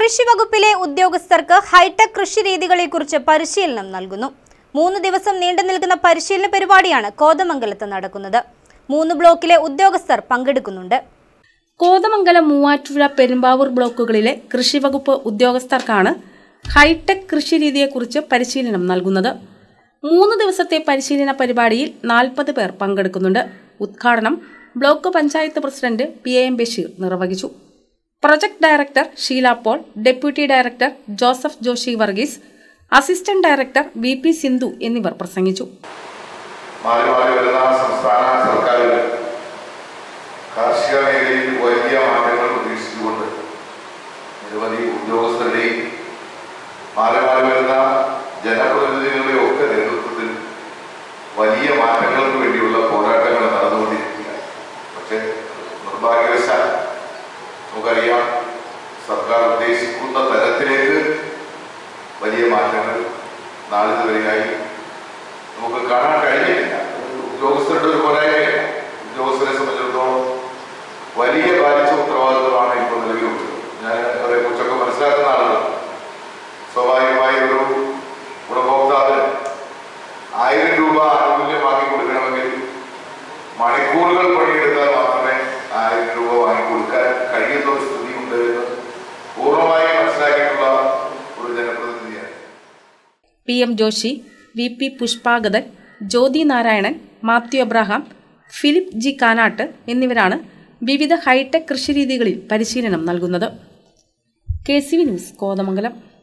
കൃഷി വകുപ്പിലെ ഉദ്യോഗസ്ഥർക്ക് ഹൈടെക് കൃഷി രീതികളെക്കുറിച്ച് പരിശീലനം നൽകുന്നു മൂന്ന് ദിവസം നീണ്ടു നിൽക്കുന്ന പരിശീലന പരിപാടിയാണ് കോതമംഗലത്ത് നടക്കുന്നത് മൂന്ന് ബ്ലോക്കിലെ ഉദ്യോഗസ്ഥർ പങ്കെടുക്കുന്നുണ്ട് കോതമംഗലം മൂവാറ്റുപുഴ പെരുമ്പാവൂർ ബ്ലോക്കുകളിലെ കൃഷിവകുപ്പ് ഉദ്യോഗസ്ഥർക്കാണ് ഹൈടെക് കൃഷി രീതിയെക്കുറിച്ച് പരിശീലനം നൽകുന്നത് മൂന്ന് ദിവസത്തെ പരിശീലന പരിപാടിയിൽ നാൽപ്പത് പേർ പങ്കെടുക്കുന്നുണ്ട് ഉദ്ഘാടനം block panchayat president P A M Basheer നിർവഹിച്ചു project director Sheela Paul deputy director Joseph Joshi Varghese assistant director V P Sindhu എന്നിവർ പ്രസംഗിച്ചു മാറി മാറി വരുന്ന സംസ്ഥാന സർക്കാരുകൾ കാർഷിക മേഖലയിൽ വലിയ മാറ്റങ്ങൾ പ്രതീക്ഷിച്ചുകൊണ്ട് നിരവധി ഉദ്യോഗസ്ഥരുടെയും മാറി മാറി വരുന്ന ജനപ്രതിനിധികളുടെയും ഒക്കെ നേതൃത്വത്തിൽ വലിയ മാറ്റങ്ങൾക്ക് വേണ്ടിയുള്ള പോരാട്ടങ്ങൾ നടന്നുകൊണ്ടിരിക്കുകയാണ് പക്ഷേ നിർഭാഗ്യവശാൽ നമുക്കറിയാം സർക്കാർ ഉദ്ദേശിക്കുന്ന തരത്തിലേക്ക് വലിയ മാറ്റങ്ങൾ നാളിതുവരെയായി നമുക്ക് കാണാൻ കഴിഞ്ഞിട്ടില്ല ഉദ്യോഗസ്ഥരുടെ ഒരു പോരായ്മയല്ല ഉദ്യോഗസ്ഥരെ സംബന്ധിച്ചിടത്തോളം വലിയ ബാധിച്ച ഉത്തരവാദിത്വമാണ് ഇപ്പോൾ നിലവിലുള്ളത് ഞാൻ അവരെ കുറിച്ചൊക്കെ മനസ്സിലാക്കുന്ന ആളുകൾ സ്വാഭാവികമായി ഒരു ഗുണഭോക്താവിന് ആയിരം രൂപ ആനുകൂല്യം വാങ്ങി കൊടുക്കണമെങ്കിൽ മണിക്കൂറുകൾ പണിയെടുത്താൽ മാത്രമേ ആയിരം രൂപ വാങ്ങി കൊടുക്കാൻ കഴിയുന്ന ഒരു സ്ഥിതിയുണ്ട് എന്ന് പൂർണ്ണമായി മനസ്സിലാക്കിയിട്ടുള്ള ഒരു ജനപ്രതിനിധിയാണ് P M Joshi V P Pushpangathan Jyothi Narayanan Mathew Abraham Philip G Kanatt എന്നിവരാണ് വിവിധ ഹൈടെക് കൃഷിരീതികളിൽ പരിശീലനം നൽകുന്നത് K C V news Kothamangalam